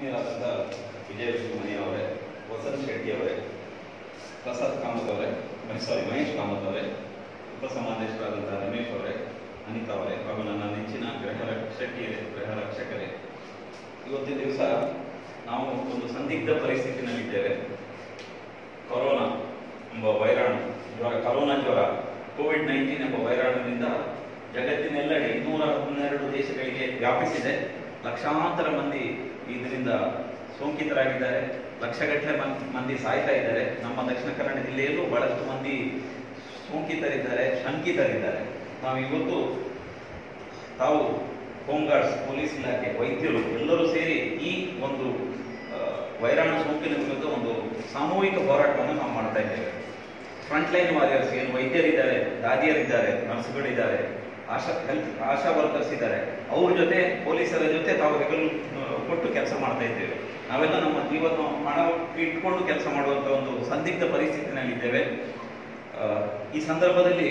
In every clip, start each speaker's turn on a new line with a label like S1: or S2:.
S1: ಆತ್ಮೀಯರಾದಂಥ ವಿಜಯ ವಿಷ್ಣುಮಣಿ ಅವರೇ ವಸಂತ್ ಶೆಟ್ಟಿ ಅವರೇ ಪ್ರಸಾದ್ ಕಾಮತ್ ಅವರೇ ಸಾರಿ ಮಹೇಶ್ ಕಾಮತ್ ಅವರೇ ಉಪಸಮಾದೇಶರಾದಂಥ ರಮೇಶ್ ಅವರೇ ಅನಿತಾ ಅವರೇ ಹಾಗೂ ನನ್ನ ನೆಚ್ಚಿನ ಗೃಹ ರಕ್ಷಕಿ ಗೃಹ ರಕ್ಷಕರೇ ಇವತ್ತಿನ ದಿವಸ ನಾವು ಒಂದು ಸಂದಿಗ್ಧ ಪರಿಸ್ಥಿತಿನಲ್ಲಿದ್ದೇವೆ ಕೊರೋನಾ ಎಂಬ ವೈರಾಣು ಜ್ವರ ಕೊರೋನಾ ಜ್ವರ ಕೋವಿಡ್ ನೈನ್ಟೀನ್ ಎಂಬ ವೈರಾಣುವಿನಿಂದ ಜಗತ್ತಿನೆಲ್ಲೆಡೆ ಇನ್ನೂರ ಹನ್ನೆರಡು ದೇಶಗಳಿಗೆ ವ್ಯಾಪಿಸಿದೆ ಲಕ್ಷಾಂತರ ಮಂದಿ ಇದರಿಂದ ಸೋಂಕಿತರಾಗಿದ್ದಾರೆ ಲಕ್ಷಗಟ್ಟಲೆ ಮನ್- ಮಂದಿ ಸಾಯ್ತಾ ಇದ್ದಾರೆ ನಮ್ಮ ದಕ್ಷಿಣ ಕನ್ನಡ ಜಿಲ್ಲೆಯಲ್ಲೂ ಬಹಳಷ್ಟು ಮಂದಿ ಸೋಂಕಿತರಿದ್ದಾರೆ ಶಂಕಿತರಿದ್ದಾರೆ ನಾವು ಇವತ್ತು ತಾವು ಹೋಮ್ ಗಾರ್ಡ್ಸ್ ಪೊಲೀಸ್ ಇಲಾಖೆ ವೈದ್ಯರು ಎಲ್ಲರೂ ಸೇರಿ ಈ ಒಂದು ಆ, ವೈರಾಣು ಸೋಂಕಿನ ವಿರುದ್ಧ ಒಂದು ಸಾಮೂಹಿಕ ಹೋರಾಟವನ್ನು ನಾವು ಮಾಡ್ತಾ ಇದ್ದೇವೆ ಫ್ರಂಟ್ ಲೈನ್ ವಾರಿಯರ್ಸ್ ಏನು ವೈದ್ಯರಿದ್ದಾರೆ ದಾದಿಯರಿದ್ದಾರೆ ನರ್ಸ್ಗಳಿದ್ದಾರೆ ಆಶಾ ಹೆಲ್ತ್ ಆಶಾ ವರ್ಕರ್ಸ್ ಇದ್ದಾರೆ ಅವ್ರ ಜೊತೆ ಪೊಲೀಸರ ಜೊತೆ ತಾವು ಹೆಗಲು ಆ, ಕೊಟ್ಟು ಕೆಲಸ ಮಾಡ್ತಾ ಇದ್ದೇವೆ ನಾವೆಲ್ಲ ನಮ್ಮ ಜೀವನ ಹಣ ಇಟ್ಕೊಂಡು ಕೆಲಸ ಮಾಡುವಂತ ಒಂದು ಸಂದಿಗ್ಧ ಪರಿಸ್ಥಿತಿನಲ್ಲಿದ್ದೇವೆ ಆ, ಈ ಸಂದರ್ಭದಲ್ಲಿ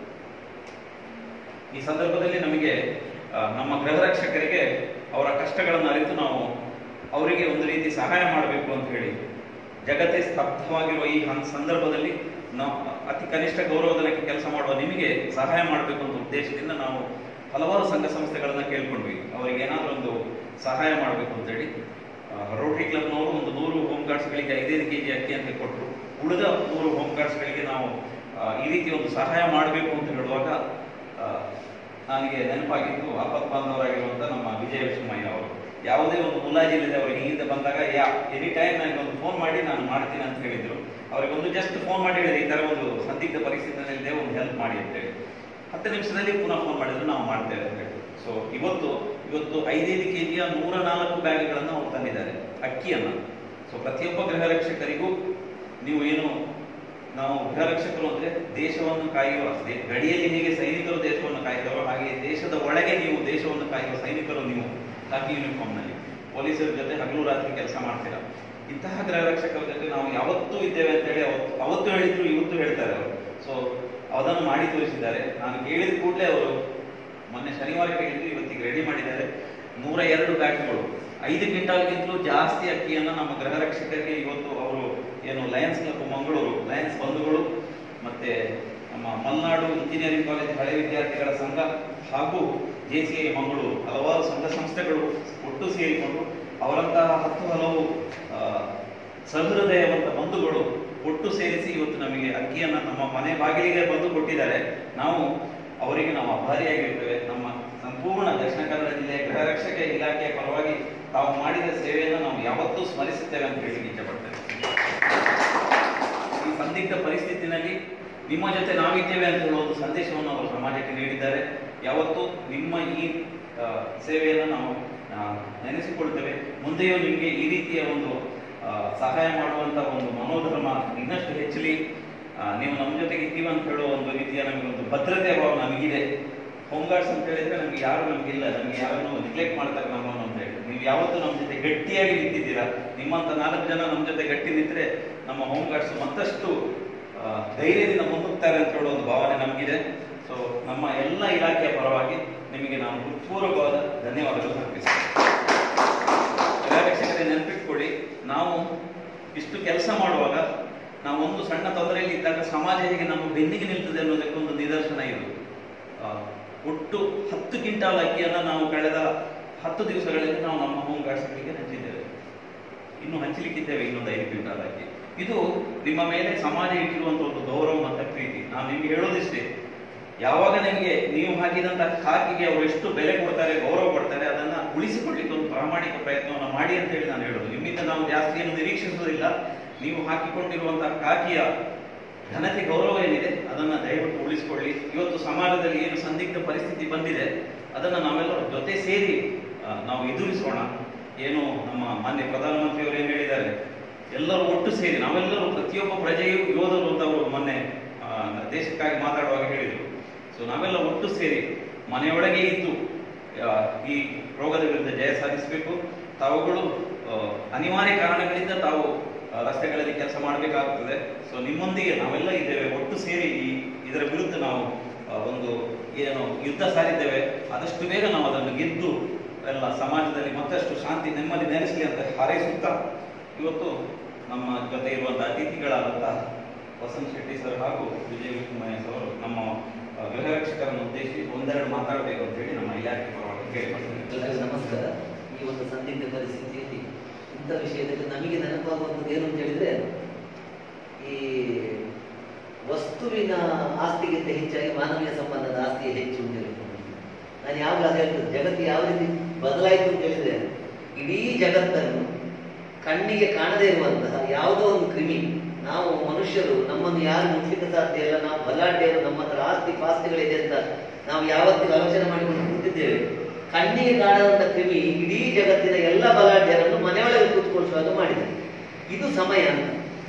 S1: ಈ ಸಂದರ್ಭದಲ್ಲಿ ನಮಗೆ ಆ, ನಮ್ಮ ಗೃಹ ರಕ್ಷಕರಿಗೆ ಅವರ ಕಷ್ಟಗಳನ್ನು ಅರಿತು ನಾವು ಅವರಿಗೆ ಒಂದು ರೀತಿ ಸಹಾಯ ಮಾಡಬೇಕು ಅಂತ ಹೇಳಿ ಜಗತ್ತೇ ಸ್ತಬ್ಧವಾಗಿರುವ ಈ ಹನ್- ಸಂದರ್ಭದಲ್ಲಿ ನಾವು ಅತಿ ಕನಿಷ್ಠ ಗೌರವಧನಕ್ಕೆ ಕೆಲಸ ಮಾಡುವ ನಿಮಗೆ ಸಹಾಯ ಮಾಡಬೇಕು ಅಂತ ಉದ್ದೇಶದಿಂದ ನಾವು ಹಲವಾರು ಸಂಘ ಸಂಸ್ಥೆಗಳನ್ನ ಕೇಳ್ಕೊಂಡ್ವಿ ಅವರಿಗೆ ಏನಾದರೂ ಒಂದು ಸಹಾಯ ಮಾಡಬೇಕು ಅಂತೇಳಿ ರೋಟರಿ ಕ್ಲಬ್ನವರು ಒಂದು ನೂರು ಹೋಮ್ ಗಾರ್ಡ್ಸ್ಗಳಿಗೆ ಐದೈದು ಕೆ ಜಿ ಅಕ್ಕಿ ಅಂತ ಕೊಟ್ಟರು ಉಳಿದ ನೂರು ಹೋಮ್ ಗಾರ್ಡ್ಸ್ಗಳಿಗೆ ನಾವು ಆ, ಈ ರೀತಿ ಒಂದು ಸಹಾಯ ಮಾಡಬೇಕು ಅಂತ ಹೇಳುವಾಗ ಆ, ನನಗೆ ನೆನಪಾಗಿದ್ದು ಆಪತ್ ಬಾಂಧವರಾಗಿರುವಂಥ ನಮ್ಮ ವಿಜಯ ವಿಷ್ಣುಮಯ್ಯ ಅವರು ಯಾವುದೇ ಒಂದು ಮುಲಾಜಿಲ್ಲದೆ ಅವರಿಗೆ ಹಿಂದೆ ಬಂದಾಗ ಯಾ ಎನಿ ಟೈಮ್ ನನಗೆ ಒಂದು ಫೋನ್ ಮಾಡಿ ನಾನು ಮಾಡ್ತೀನಿ ಅಂತ ಹೇಳಿದ್ರು ಅವರಿಗೆ ಒಂದು ಜಸ್ಟ್ ಫೋನ್ ಮಾಡಿ ಹೇಳಿದೆ ಈ ಥರ ಒಂದು ಸಂದಿಗ್ಧ ಪರಿಸ್ಥಿತಿನಲ್ಲಿದೆ ಒಂದು ಹೆಲ್ಪ್ ಮಾಡಿ ಅಂತೇಳಿ ಹತ್ತು ನಿಮಿಷದಲ್ಲಿ ಪುನಃ ಫೋನ್ ಮಾಡಿದ್ರು ನಾವು ಮಾಡ್ತೇವೆ ಅಂತ ಹೇಳಿ ಸೊ ಇವತ್ತು ಇವತ್ತು ಐದೈದು ಕೆ ಜಿಯ ನೂರ ನಾಲ್ಕು ಬ್ಯಾಗ್ಗಳನ್ನು ಅವ್ರು ತಂದಿದ್ದಾರೆ ಅಕ್ಕಿಯನ್ನು ಸೊ ಪ್ರತಿಯೊಬ್ಬ ಗೃಹ ರಕ್ಷಕರಿಗೂ ನೀವು ಏನು ನಾವು ಗೃಹ ರಕ್ಷಕರು ಅಂದ್ರೆ ದೇಶವನ್ನು ಕಾಯುವ ದೇ- ಗಡಿಯಲ್ಲಿ ಹೇಗೆ ಸೈನಿಕರು ದೇಶವನ್ನು ಕಾಯ್ತಾರೋ ಹಾಗೆ ದೇಶದ ಒಳಗೆ ನೀವು ದೇಶವನ್ನು ಕಾಯುವ ಸೈನಿಕರು ನೀವು ಖಾಕಿ ಯೂನಿಫಾರ್ಮ್ನಲ್ಲಿ ಪೊಲೀಸರ ಜೊತೆ ಹಗಲು ರಾತ್ರಿ ಕೆಲಸ ಮಾಡ್ತೀರಾ ಇಂತಹ ಗೃಹ ರಕ್ಷಕರ ಜೊತೆ ನಾವು ಯಾವತ್ತೂ ಇದ್ದೇವೆ ಅಂತೇಳಿ ಅವತ್ತು ಅವತ್ತು ಹೇಳಿದ್ರು ಇವತ್ತು ಹೇಳ್ತಾರೆ ಅವರು ಸೊ ಅದನ್ನು ಮಾಡಿ ತೋರಿಸಿದ್ದಾರೆ ನಾನು ಕೇಳಿದ ಕೂಡಲೇ ಅವರು ಮೊನ್ನೆ ಶನಿವಾರ ಕೇಳಿದ್ರು ಇವತ್ತಿಗೆ ರೆಡಿ ಮಾಡಿದ್ದಾರೆ ನೂರ ಎರಡು ಬ್ಯಾಗ್ಗಳು ಐದು ಕ್ವಿಂಟಾಲ್ಗಿಂತಲೂ ಜಾಸ್ತಿ ಅಕ್ಕಿಯನ್ನು ನಮ್ಮ ಗೃಹ ರಕ್ಷಕರಿಗೆ ಇವತ್ತು ಅವರು ಏನು ಲಯನ್ಸ್ ಕ್ಲಬ್ ಮಂಗಳೂರು ಲಯನ್ಸ್ ಬಂಧುಗಳು ಮತ್ತೆ ನಮ್ಮ ಮಲ್ನಾಡು ಇಂಜಿನಿಯರಿಂಗ್ ಕಾಲೇಜ್ ಹಳೆ ವಿದ್ಯಾರ್ಥಿಗಳ ಸಂಘ ಹಾಗೂ ಜೆ ಸಿ ಐ ಮಂಗಳೂರು ಹಲವಾರು ಸಂಘ ಸಂಸ್ಥೆಗಳು ಒಟ್ಟು ಸೇರಿಕೊಂಡು ಅವರಂತಹ ಹತ್ತು ಹಲವು ಆ, ಸಹೃದಯವಂತ ಬಂಧುಗಳು ಒಟ್ಟು ಸೇರಿಸಿ ಇವತ್ತು ನಮಗೆ ಅಕ್ಕಿಯನ್ನ ನಮ್ಮ ಮನೆ ಬಾಗಿಲಿಗೆ ಬಂದು ಕೊಟ್ಟಿದ್ದಾರೆ ನಾವು ಅವರಿಗೆ ನಾವು ಆಭಾರಿಯಾಗಿರ್ತೇವೆ ನಮ್ಮ ಸಂಪೂರ್ಣ ದಕ್ಷಿಣ ಕನ್ನಡ ಜಿಲ್ಲೆಯ ಗೃಹ ರಕ್ಷಕ ಇಲಾಖೆಯ ಪರವಾಗಿ ತಾವು ಮಾಡಿದ ಸೇವೆಯನ್ನು ನಾವು ಯಾವತ್ತೂ ಸ್ಮರಿಸುತ್ತೇವೆ ಅಂತ ಹೇಳಿ ಇಚ್ಛಪಡ್ತೇವೆ ಈ ಸಂದಿಗ್ಧ ಪರಿಸ್ಥಿತಿನಲ್ಲಿ ನಿಮ್ಮ ಜೊತೆ ನಾವಿದ್ದೇವೆ ಅಂತ ಹೇಳುವ ಒಂದು ಸಂದೇಶವನ್ನು ಅವರು ಸಮಾಜಕ್ಕೆ ನೀಡಿದ್ದಾರೆ ಯಾವತ್ತೂ ನಿಮ್ಮ ಈ ಆ, ಸೇವೆಯನ್ನು ನಾವು ಆ, ನೆನೆಸಿಕೊಳ್ತೇವೆ ಮುಂದೆಯೂ ನಿಮಗೆ ಈ ರೀತಿಯ ಒಂದು ಆ, ಸಹಾಯ ಮಾಡುವಂತ ಒಂದು ಮನೋಧರ್ಮ ಇನ್ನಷ್ಟು ಹೆಚ್ಚಲಿ ಆ, ನೀವು ನಮ್ಮ ಜೊತೆಗೆ ಇದ್ದೀವಿ ಅಂತ ಹೇಳುವ ಒಂದು ರೀತಿಯ ನಮಗೊಂದು ಭದ್ರತೆ ಭಾವ ನಮಗಿದೆ ಹೋಮ್ ಗಾರ್ಡ್ಸ್ ಅಂತ ಹೇಳಿದ್ರೆ ನಮ್ಗೆ ಯಾರು ನಮಗಿಲ್ಲ ನಮ್ಗೆ ಯಾರನ್ನು ನೆಗ್ಲೆಕ್ಟ್ ಮಾಡ್ತಾರೆ ನಮ್ಮನ್ನು ಅಂತ ಹೇಳಿ ನೀವು ಯಾವತ್ತೂ ನಮ್ಮ ಜೊತೆ ಗಟ್ಟಿಯಾಗಿ ನಿಂತಿದ್ದೀರಾ ನಿಮ್ಮಂತ ನಾಲ್ಕು ಜನ ನಮ್ಮ ಜೊತೆ ಗಟ್ಟಿ ನಿಂತರೆ ನಮ್ಮ ಹೋಮ್ ಗಾರ್ಡ್ಸ್ ಮತ್ತಷ್ಟು ಆ, ಧೈರ್ಯದಿಂದ ಮುನ್ನುಗ್ತಾರೆ ಅಂತ ಹೇಳೋ ಒಂದು ಭಾವನೆ ನಮಗಿದೆ ಸೊ ನಮ್ಮ ಎಲ್ಲ ಇಲಾಖೆಯ ಪರವಾಗಿ ನಿಮಗೆ ನಾನು ಹೃತ್ಪೂರ್ವಕವಾದ ಧನ್ಯವಾದಗಳು ಅರ್ಪಿಸ್ತೇನೆ ಗೃಹ ರಕ್ಷಕರೇ ನೆನಪಿಟ್ಕೊಳ್ಳಿ ನಾವು ಇಷ್ಟು ಕೆಲಸ ಮಾಡುವಾಗ ನಾವು ಒಂದು ಸಣ್ಣ ತೊಂದರೆಯಲ್ಲಿ ಇದ್ದಾಗ ಸಮಾಜ ಹೇಗೆ ನಮ್ಮ ಬೆನ್ನಿಗೆ ನಿಲ್ತದೆ ಅನ್ನೋದಕ್ಕೊಂದು ನಿದರ್ಶನ ಇದು ಆ, ಒಟ್ಟು ಹತ್ತು ಕ್ವಿಂಟಾಲ್ ಅಕ್ಕಿಯನ್ನು ನಾವು ಕಳೆದ ಹತ್ತು ದಿವಸಗಳಲ್ಲಿ ನಾವು ನಮ್ಮ ಹೋಮ್ ಗಾರ್ಡ್ಸ್ಗಳಿಗೆ ಹಂಚಿದ್ದೇವೆ ಇನ್ನು ಹಂಚಲಿಕ್ಕಿದ್ದೇವೆ ಇನ್ನೊಂದು ಐದು ಕ್ವಿಂಟಾಲ್ ಅಕ್ಕಿ ಇದು ನಿಮ್ಮ ಮೇಲೆ ಸಮಾಜ ಇಟ್ಟಿರುವಂತಹ ಒಂದು ಗೌರವ ಮತ್ತು ಪ್ರೀತಿ ನಾನು ನಿಮ್ಗೆ ಹೇಳೋದಿಷ್ಟೇ ಯಾವಾಗ ನಿಮಗೆ ನೀವು ಹಾಕಿದಂತ ಖಾಕಿಗೆ ಅವರು ಎಷ್ಟು ಬೆಲೆ ಕೊಡ್ತಾರೆ ಗೌರವ ಕೊಡ್ತಾರೆ ಅದನ್ನ ಉಳಿಸಿಕೊಳ್ಳಿಕ್ಕೆ ಒಂದು ಪ್ರಾಮಾಣಿಕ ಪ್ರಯತ್ನವನ್ನು ಮಾಡಿ ಅಂತ ಹೇಳಿ ನಾನು ಹೇಳೋದು ನಿಮ್ಮಿಂದ ನಾವು ಜಾಸ್ತಿ ಏನು ನಿರೀಕ್ಷಿಸುವುದಿಲ್ಲ ನೀವು ಹಾಕಿಕೊಂಡಿರುವಂತಹ ಖಾಕಿಯ ಘನತೆ ಗೌರವ ಏನಿದೆ ಅದನ್ನ ದಯವಿಟ್ಟು ಉಳಿಸಿಕೊಳ್ಳಿ ಇವತ್ತು ಸಮಾಜದಲ್ಲಿ ಏನು ಸಂದಿಗ್ಧ ಪರಿಸ್ಥಿತಿ ಬಂದಿದೆ ಅದನ್ನ ನಾವೆಲ್ಲರೂ ಜೊತೆ ಸೇರಿ ಆ, ನಾವು ಎದುರಿಸೋಣ ಏನು ನಮ್ಮ ಮಾನ್ಯ ಪ್ರಧಾನಮಂತ್ರಿಯವರು ಏನು ಹೇಳಿದ್ದಾರೆ ಎಲ್ಲರೂ ಒಟ್ಟು ಸೇರಿ ನಾವೆಲ್ಲರೂ ಪ್ರತಿಯೊಬ್ಬ ಪ್ರಜೆಯು ಯೋಧರು ಅಂತ ಅವರು ಮೊನ್ನೆ ಆ, ದೇಶಕ್ಕಾಗಿ ಮಾತಾಡುವಾಗ ಹೇಳಿದರು ಸೊ ನಾವೆಲ್ಲ ಒಟ್ಟು ಸೇರಿ ಮನೆಯೊಳಗೆ ಇದ್ದು ಆ, ಈ ರೋಗದ ವಿರುದ್ಧ ಜಯ ಸಾಧಿಸಬೇಕು ತಾವುಗಳು ಆ, ಅನಿವಾರ್ಯ ಕಾರಣಗಳಿಂದ ತಾವು ಆ, ರಸ್ತೆಗಳಲ್ಲಿ ಕೆಲಸ ಮಾಡಬೇಕಾಗುತ್ತದೆ ಸೊ ನಿಮ್ಮೊಂದಿಗೆ ನಾವೆಲ್ಲ ಇದ್ದೇವೆ ಒಟ್ಟು ಸೇರಿ ಈ ಇದರ ವಿರುದ್ಧ ನಾವು ಆ, ಒಂದು ಏನು ಯುದ್ಧ ಸಾರಿದ್ದೇವೆ ಆದಷ್ಟು ಬೇಗ ನಾವು ಅದನ್ನು ಗೆದ್ದು ಎಲ್ಲ ಸಮಾಜದಲ್ಲಿ ಮತ್ತಷ್ಟು ಶಾಂತಿ ನೆಮ್ಮದಿ ನೆಲೆಸಲಿ ಅಂತ ಹಾರೈಸುತ್ತಾ ಇವತ್ತು ನಮ್ಮ ಜೊತೆ ಇರುವಂತಹ ಅತಿಥಿಗಳಾದಂತಹ ವಸಂತ್ ಶೆಟ್ಟಿ ಸರ್ ಹಾಗೂ ವಿಜಯ ವಿಷ್ಣುಮಯ್ಯ ಅವರು ನಮ್ಮ ಆ, ಗೃಹ ರಕ್ಷಕರನ್ನು ಉದ್ದೇಶಿಸಿ ಒಂದೆರಡು ಮಾತಾಡಬೇಕು ಅಂತ ಹೇಳಿ ನಮ್ಮ ಇಲಾಖೆ ಪರವಾಗಿ ಕೇಳಿಕೊಳ್ತೇನೆ
S2: ಎಲ್ಲರಿಗೂ ನಮಸ್ಕಾರ ಈ ಒಂದು ಸಂದಿಗ್ಧ ಪರಿಸ್ಥಿತಿಯಲ್ಲಿ ಇಂಥ ವಿಷಯದಲ್ಲಿ ನಮಗೆ ನೆನಪಾಗುವಂಥದ್ದು ಏನು ಅಂತ ಹೇಳಿದ್ರೆ ಈ ವಸ್ತುವಿನ ಆಸ್ತಿಗಿಂತ ಹೆಚ್ಚಾಗಿ ಮಾನವೀಯ ಸಂಬಂಧದ ಆಸ್ತಿ ಹೆಚ್ಚು ಅಂತ ಹೇಳಿಕೊಂಡು ನಾನು ಯಾವಾಗ ಅದು ಹೇಳ್ತದೆ ಜಗತ್ತು ಯಾವ ರೀತಿ ಬದಲಾಯಿತು ಅಂತ ಹೇಳಿದ್ರೆ ಇಡೀ ಜಗತ್ತನ್ನು ಕಣ್ಣಿಗೆ ಕಾಣದೇ ಇರುವಂತಹ ಯಾವುದೋ ಒಂದು ಕ್ರಿಮಿ ನಾವು ಮನುಷ್ಯರು ನಮ್ಮನ್ನು ಯಾರು ಮುಟ್ಲಿಕ್ಕೆ ಸಾಧ್ಯ ಇಲ್ಲ ನಾವು ಬಲಾಢ್ಯರು ನಮ್ಮ ಹತ್ರ ಆಸ್ತಿ ಪಾಸ್ತಿಗಳಿದೆ ಅಂತ ನಾವು ಯಾವತ್ತಿಗೂ ಆಲೋಚನೆ ಮಾಡಿಕೊಂಡು ಕೂತಿದ್ದೇವೆ ಕಣ್ಣಿಗೆ ಕಾಣದಂತ ಕ್ರಿಮಿ ಇಡೀ ಜಗತ್ತಿನ ಎಲ್ಲ ಬಲಾಢ್ಯರನ್ನು ಮನೆಯೊಳಗೆ ಕೂತ್ಕೊಳಿಸುವಾಗ ಮಾಡಿದೆ ಇದು ಸಮಯ ಅಂತ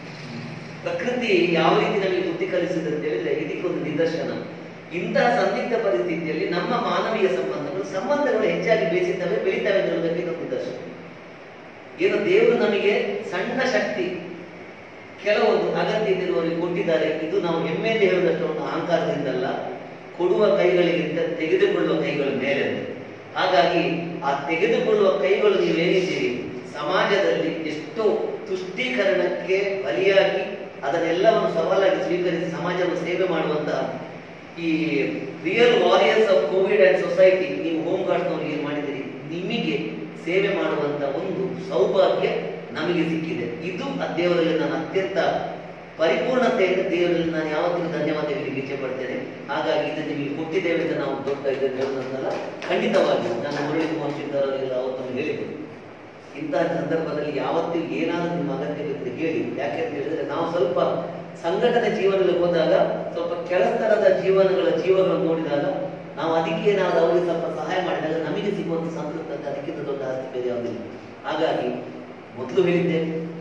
S2: ಪ್ರಕೃತಿ ಯಾವ ರೀತಿ ನಮಗೆ ಬುದ್ಧಿ ಕಲಿಸಿದೆ ಅಂತ ಹೇಳಿದ್ರೆ ಇದಕ್ಕೊಂದು ನಿದರ್ಶನ ಇಂತಹ ಸಂದಿಗ್ಧ ಪರಿಸ್ಥಿತಿಯಲ್ಲಿ ನಮ್ಮ ಮಾನವೀಯ ಸಂಬಂಧಗಳು ಸಂಬಂಧಗಳು ಹೆಚ್ಚಾಗಿ ಬೇಯಿಸಿದ್ದಾವೆ ಬೆಳೀತವೆ ಅನ್ನೋದಕ್ಕೆ ಇದೊಂದು ನಿದರ್ಶನ ಏನು ದೇವರು ನಮಗೆ ಸಣ್ಣ ಶಕ್ತಿ ಕೆಲವೊಂದು ಅಗತ್ಯ ಇರುವವರಿಗೆ ಕೊಟ್ಟಿದ್ದಾರೆ ಇದು ನಾವು ಹೆಮ್ಮೆಯಿಂದ ಹೇಳುವುದಕ್ಕೆ ಒಂದು ಅಹಂಕಾರದಿಂದಲ್ಲ ಕೊಡುವ ಕೈಗಳಿಗಿಂತ ತೆಗೆದುಕೊಳ್ಳುವ ಕೈಗಳ ಮೇಲೆ ಅಂತ. ಹಾಗಾಗಿ ಆ ತೆಗೆದುಕೊಳ್ಳುವ ಕೈಗಳು ನೀವೇನಿದ್ದೀರಿ ಸಮಾಜದಲ್ಲಿ ಎಷ್ಟೋ ತುಷ್ಟೀಕರಣಕ್ಕೆ ಬಲಿಯಾಗಿ ಅದನ್ನೆಲ್ಲವನ್ನು ಸವಾಲಾಗಿ ಸ್ವೀಕರಿಸಿ ಸಮಾಜವನ್ನು ಸೇವೆ ಮಾಡುವಂತಹ ಈ real warriors of Covid and society ನೀವು ಹೋಮ್ ಗಾರ್ಡ್ಸ್ನವ್ರು ಏನು ಮಾಡಿದಿರಿ ನಿಮಗೆ ಸೇವೆ ಮಾಡುವಂತ ಒಂದು ಸೌಭಾಗ್ಯ ನಮಗೆ ಸಿಕ್ಕಿದೆ ಇದು ಆ ದೇವರಲ್ಲಿ ನಾನು ಅತ್ಯಂತ ಪರಿಪೂರ್ಣತೆಯಿಂದ ದೇವರಲ್ಲಿ ನಾನು ಯಾವತ್ತಿಗೂ ಧನ್ಯವಾದ ಹೇಳಲಿಕ್ಕೆ ಇಚ್ಛೆ ಪಡ್ತೇನೆ ಹಾಗಾಗಿ ಇದು ನಿಮಗೆ ಕೊಟ್ಟಿದ್ದೇವೆ ಅಂತ ನಾವು ದೊಡ್ಡ ಇದನ್ನು ಹೇಳುವುದಲ್ಲ ಖಂಡಿತವಾಗಿ ನಾನು ಮುರಳಿ ಕುಮಾರ್ ಅವರೆಲ್ಲ ಅವತ್ತು ಹೇಳಿದ್ರು ಇಂತಹ ಸಂದರ್ಭದಲ್ಲಿ ಯಾವತ್ತಿಗೂ ಏನಾದರೂ ನಿಮ್ಮ ಅಗತ್ಯ ಬೇಕು ಹೇಳಿ ಯಾಕೆ ಅಂತ ಹೇಳಿದ್ರೆ ನಾವು ಸ್ವಲ್ಪ ಸಂಘಟನೆ ಜೀವನದಲ್ಲಿ ಹೋದಾಗ ಸ್ವಲ್ಪ ಕೆಳಸ್ತರದ ಜೀವನಗಳ ಜೀವಗಳನ್ನು ನೋಡಿದಾಗ ನಾವು ಅದಕ್ಕೆ ಏನಾದರೂ ಅವರಿಗೆ ಸ್ವಲ್ಪ ಸಹಾಯ ಮಾಡಿದಾಗ ನಮಗೆ ಸಿಗುವಂತ ಸಂತೃಪ್ತ ಅದಕ್ಕಿಂತ ದೊಡ್ಡ ಆಸ್ತಿ ಬೇರೆ ಯಾವುದಿಲ್ಲ ಹಾಗಾಗಿ ಮೊದಲು ಹೇಳಿದ್ದೆ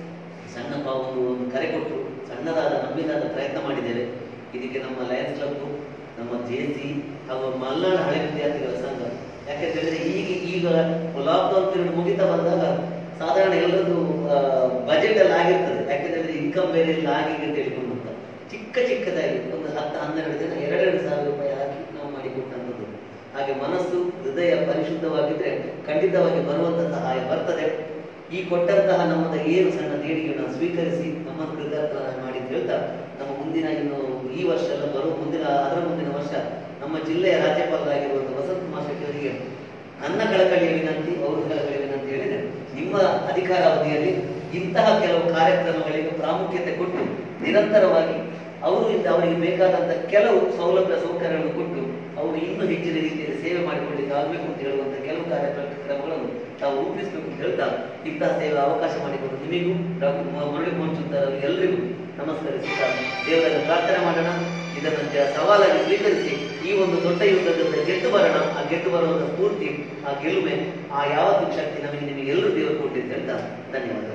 S2: ಸಣ್ಣ ಪಾವು ಒಂದು ಒಂದು ಕರೆ ಕೊಟ್ಟರು ಸಣ್ಣದಾದ ನಮ್ಮಿಂದಾದ ಪ್ರಯತ್ನ ಮಾಡಿದ್ದೇವೆ ಇದಕ್ಕೆ ನಮ್ಮ ಲಯನ್ಸ್ ಕ್ಲಬ್ ನಮ್ಮ ಜೆ ಸಿ ಹಾಗೂ ಮಲ್ನಾಡು ಹಳೆ ವಿದ್ಯಾರ್ಥಿಗಳ ಸಂಘ ಯಾಕೆಂತ ಹೇಳಿದ್ರೆ ಈಗ ಈಗ ಲಾಕ್ಡೌನ್ ಪೀರಿಯಡ್ ಮುಗಿತಾ ಬಂದಾಗ ಸಾಧಾರಣ ಎಲ್ಲರದ್ದು ಬಜೆಟ್ ಎಲ್ಲ ಆಗಿರ್ತದೆ ಯಾಕೆಂದ್ರೆ ಇನ್ಕಮ್ ಬೇರೆ ಇಲ್ಲ ಆಗಿದೆ ಅಂತ ಹೇಳಿಕೊಂಡು ಅಂತ ಚಿಕ್ಕ ಚಿಕ್ಕದಾಗಿ ಒಂದು ಹತ್ತು ಹನ್ನೆರಡು ಜನ ಎರಡೆರಡು ಸಾವಿರ ರೂಪಾಯಿ ಹಾಕಿ ನಾವು ಮಾಡಿಕೊಟ್ಟಂಥದ್ದು ಹಾಗೆ ಮನಸ್ಸು ಹೃದಯ ಪರಿಶುದ್ಧವಾಗಿದ್ರೆ ಖಂಡಿತವಾಗಿ ಬರುವಂತ ಸಹಾಯ ಬರ್ತದೆ ಈ ಕೊಟ್ಟಂತಹ ನಮ್ಮದ ಏನು ಸಣ್ಣ ದೇಣಿಗೆಯನ್ನು ಸ್ವೀಕರಿಸಿ ನಮ್ಮ ಕೃತಜ್ಞ ಮಾಡಿ ಅಂತ ಹೇಳ್ತಾ ನಮ್ಮ ಮುಂದಿನ ಇನ್ನು ಈ ವರ್ಷ ಎಲ್ಲ ಬರುವ ಮುಂದಿನ ಅದರ ಮುಂದಿನ ವರ್ಷ ನಮ್ಮ ಜಿಲ್ಲೆಯ ರಾಜ್ಯಪಾಲರಾಗಿರುವಂತಹ ವಸಂತ ಕುಮಾರ್ ಶೆಟ್ಟಿ ಅವರಿಗೆ ನನ್ನ ಕಳಕಳಿಯ ವಿನಂತಿ ಅವ್ರ ಕಳಕಳಿಯ ವಿನಂತಿ ಹೇಳಿದೆ ನಿಮ್ಮ ಅಧಿಕಾರಾವಧಿಯಲ್ಲಿ ಇಂತಹ ಕೆಲವು ಕಾರ್ಯಕ್ರಮಗಳಿಗೆ ಪ್ರಾಮುಖ್ಯತೆ ಕೊಟ್ಟು ನಿರಂತರವಾಗಿ ಅವರು ಇಂದ ಅವರಿಗೆ ಬೇಕಾದಂತ ಕೆಲವು ಸೌಲಭ್ಯ ಸೌಕರ್ಯಗಳನ್ನು ಕೊಟ್ಟು ಅವರು ಇನ್ನೂ ಹೆಚ್ಚಿನ ರೀತಿಯಲ್ಲಿ ಸೇವೆ ಮಾಡಿಕೊಳ್ಳಿಕ್ಕೆ ಆಗಬೇಕು ಅಂತ ಹೇಳುವಂತ ಕೆಲವು ಕಾರ್ಯಕ್ರಮಗಳನ್ನು ತಾವು ರೂಪಿಸಬೇಕು ಅಂತ ಹೇಳ್ತಾ ಇಂತಹ ಸೇವೆ ಅವಕಾಶ ಮಾಡಿಕೊಂಡು ನಿಮಗೂ ಡಾಕ್ಟರ್ ಮುರಳಿ ಮೋಹನ್ ಅವರಿಗೆ ಎಲ್ಲರಿಗೂ ನಮಸ್ಕರಿಸುತ್ತಾ ದೇವರನ್ನು ಪ್ರಾರ್ಥನೆ ಮಾಡೋಣ ಇದನ್ನು ಜ- ಸವಾಲಾಗಿ ಸ್ವೀಕರಿಸಿ ಈ ಒಂದು ದೊಡ್ಡ ಯುದ್ಧದಿಂದ ಗೆದ್ದು ಬರೋಣ ಆ ಗೆದ್ದು ಬರುವಂತ ಸ್ಫೂರ್ತಿ ಆ ಗೆಲುವೆ ಆ ಯಾವತ್ತು ಶಕ್ತಿ ನಮಗೆ ನಿಮಗೆ ಎಲ್ಲರೂ ದೇವರು ಕೊಟ್ಟಿದ್ದೆ ಅಂತ ಧನ್ಯವಾದ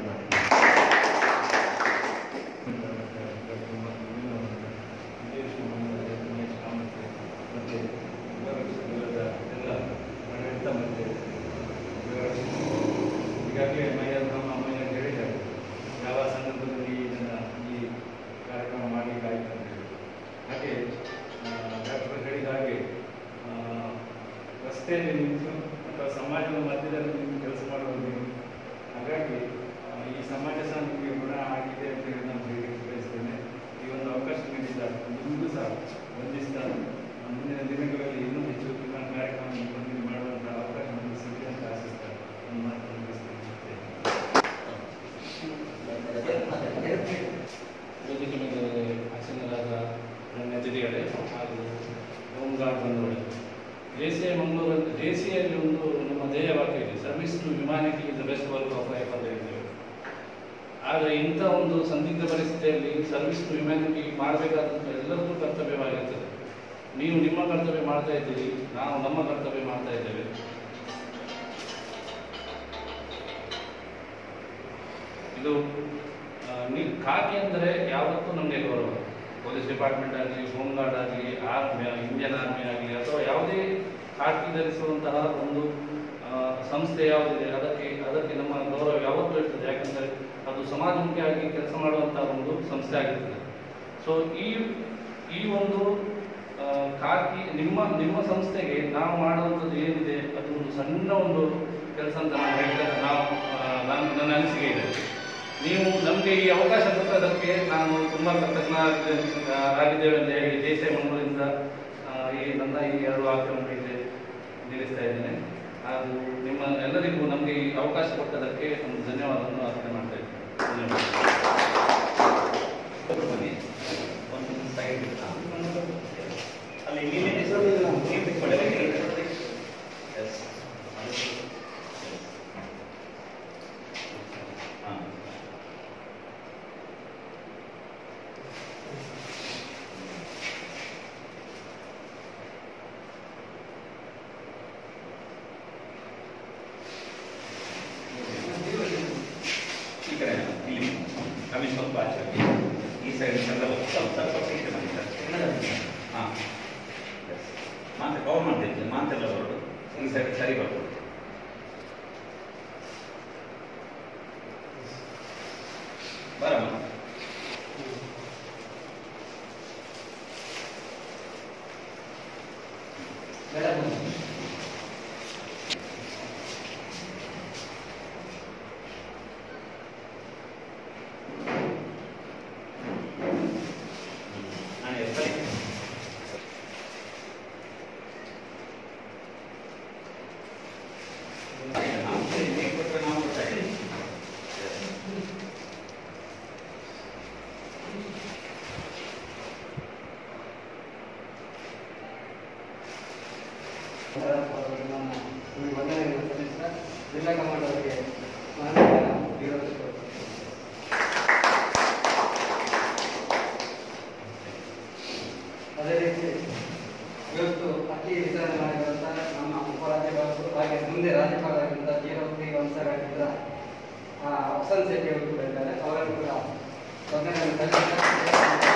S3: ಈಗಾಗಲೇ ಮೈಯಲ್ ನಮ್ಮ ಅಮ್ಮಯ್ಯ ಹೇಳಿದ್ದಾರೆ ಯಾವ ಸಂದರ್ಭದಲ್ಲಿ ಇದನ್ನು ಈ ಕಾರ್ಯಕ್ರಮ ಮಾಡಲಿಕ್ಕಾಯ್ತು ಅಂತ ಹೇಳಿ ಹಾಗೆ ಡಾಕ್ಟರ್ ಹೇಳಿದ ಹಾಗೆ ಆ, ರಸ್ತೆಯಲ್ಲಿ ನಿಂತು ಅಥವಾ ಸಮಾಜದ ಮಧ್ಯದಲ್ಲಿ ನಿಂತು ಕೆಲಸ ಮಾಡುವುದು ನೀವು ಹಾಗಾಗಿ ಆ, ಈ ಸಮಾಜ ಶಾಂತಿಗೆ ಗುಣ ಆಗಿದೆ ಅಂತ ಹೇಳಿ ನಾನು ಹೇಳಲಿಕ್ಕೆ ಬಯಸ್ತೇನೆ ಈ ಒಂದು ಅವಕಾಶ ನೀಡಿದ್ದ ನಿಮಗೂ ಸಹ ವಂದಿಸ್ತಾ ಆ, ಮುಂದಿನ ದಿನಗಳಲ್ಲಿ ಇನ್ನೂ ಹೆಚ್ಚು ಉತ್ತಮ ಕಾರ್ಯಕ್ರಮ ಕಂಟಿನ್ಯೂ ಮಾಡುವಂಥ ಅವಕಾಶ ನಮಗೆ ಸಿಗಲಿ ಅಂತ ಆಶಿಸ್ತಾ ನನ್ನ ಮಾತನ್ನು ಮುಗಿಸ್ತೇನೆ
S4: ವೇದಿಕೆ ಮೇಲೆ ಆಸೀನರಾದ ನನ್ನ ಅತಿಥಿಗಳೇ ಹಾಗೂ ಹೋಮ್ ಗಾರ್ಡ್ ಬಂಧುಗಳೇ J C I Mangaluru J C ಐಲಿ ಒಂದು ನಮ್ಮ ಧ್ಯೇಯವಾಕ್ಯ ಇದೆ service to humanity is the best work of life ಅಂತ ಹೇಳಿದ್ದೇವೆ ಆದರೆ ಇಂಥ ಒಂದು ಸಂದಿಗ್ಧ ಪರಿಸ್ಥಿತಿಯಲ್ಲಿ ಸರ್ವಿಸ್ ಟು ಹ್ಯುಮ್ಯಾನಿಟಿ ಮಾಡಬೇಕಾದಂಥ ಎಲ್ಲರಿಗೂ ಕರ್ತವ್ಯವಾಗಿರ್ತದೆ ನೀವು ನಿಮ್ಮ ಕರ್ತವ್ಯ ಮಾಡ್ತಾ ಇದ್ದೀರಿ ನಾವು ನಮ್ಮ ಕರ್ತವ್ಯ ಮಾಡ್ತಾ ಇದ್ದೇವೆ ಇದು ಆ, ನೀವು ಖಾಕಿ ಅಂದರೆ ಯಾವತ್ತೂ ನಮಗೆ ಗೌರವ ಪೊಲೀಸ್ ಡಿಪಾರ್ಟ್ಮೆಂಟ್ ಆಗಲಿ ಹೋಮ್ ಗಾರ್ಡ್ ಆಗಲಿ ಆರ್ಮಿ ಇಂಡಿಯನ್ ಆರ್ಮಿ ಆಗಲಿ ಅಥವಾ ಯಾವುದೇ ಖಾಕಿ ಧರಿಸುವಂತಹ ಒಂದು ಆ, ಸಂಸ್ಥೆ ಯಾವುದಿದೆ ಅದಕ್ಕೆ ಅದಕ್ಕೆ ನಮ್ಮ ಗೌರವ ಯಾವತ್ತೂ ಇರ್ತದೆ ಯಾಕಂದರೆ ಅದು ಸಮಾಜಮುಖಿಯಾಗಿ ಕೆಲಸ ಮಾಡುವಂತಹ ಒಂದು ಸಂಸ್ಥೆ ಆಗಿರ್ತದೆ ಸೊ ಈ ಈ ಒಂದು ಆ, ಕಾಕಿ ನಿಮ್ಮ ನಿಮ್ಮ ಸಂಸ್ಥೆಗೆ ನಾವು ಮಾಡುವಂಥದ್ದು ಏನಿದೆ ಅದು ಒಂದು ಸಣ್ಣ ಒಂದು ಕೆಲಸ ಅಂತ ನಾನು ಹೇಳಿದ್ರೆ ನಾವು ಆ, ನಾನು ನನ್ನ ಅನಿಸಿಕೆ ಇದೆ ನೀವು ನಮಗೆ ಈ ಅವಕಾಶ ಕೊಟ್ಟದಕ್ಕೆ ನಾನು ತುಂಬ ಕೃತಜ್ಞರಾಗಿದ್ದೇವೆ ಅಂತ ಹೇಳಿ ದೇಶ ಮಂಗಳೂರಿಂದ ಆ, ಈ ನನ್ನ ಈ ಎರಡು ವಾಕ್ಯವನ್ನು ನಿಲ್ಲಿಸ್ತಾ ಇದ್ದೇನೆ ಹಾಗೂ ನಿಮ್ಮ ಎಲ್ಲರಿಗೂ ನಮಗೆ ಈ ಅವಕಾಶ ಕೊಟ್ಟದಕ್ಕೆ ಒಂದು ಧನ್ಯವಾದವನ್ನು ಅರ್ಪಣೆ ಮಾಡ್ತಾ ಇದ್ದೇನೆ ಧನ್ಯವಾದ
S1: ಬನ್ನಿ ಒಂದು ಸೈಡ್ ಅಲ್ಲಿ ನೀವೇ ನೀವು ಬಿಟ್ಕೊಡಿ. Yes. ಹಾ. ಈ ಕಡೆ ಇಲ್ಲಿ ಕಮ್ಮಿ ಸ್ವಲ್ಪ ಆಚೆ ಹೋಗಿ. ಈ ಸೈಡ್ ಎಲ್ಲ ಸ್ವಲ್ಪ ಸ್ವಲ್ಪ ಪೀಠೆ ಮಾಡಿ ಸರ್ ಹಾಂ ಮಾತೆ ಕವರ್ ಮಾಡ್ತಿದ್ದೆ ಮಾತೆಲ್ಲ ಹೊರಡು ಈ ಸೈಡ್ ಸರಿ ಬರ್ಬೋದು ಬರಮ್ಮ
S2: ಮೇಡಮ್
S1: ನಾನು ಎತ್ತಲಿ ನಾವು ಸರಿ, ನೀವು ಕೊಟ್ರೆ ನಾವು ಕೊಡ್ತಾ ಇದ್ದೀವಿ.
S5: ಜಿಲ್ಲಾ ಕಮಾಂಡ್ ಅವರಿಗೆ ಮಾನವೀಯ ವಿರೋಧ ಅದೇ ರೀತಿ ಇವತ್ತು ಅಕ್ಕಿ ವಿತರಣೆ ಮಾಡಿರುವಂಥ ನಮ್ಮ ಉಪರಾಜ್ಯಪಾಲರು ಹಾಗೆ ಮುಂದೆ ರಾಜ್ಯಪಾಲರಾಗಿದ್ದ ಜೀರೋಕ್ತಿ ವಂಶರಾಗಿದ್ದ ವಸಂತ್ ಶೆಟ್ಟಿ ಅವರು ಕೂಡ ಇದ್ದಾರೆ ಅವರನ್ನು ಕೂಡ ವಂದನೆಗಳನ್ನು ಸಲ್ಲಿಸ್ತಾ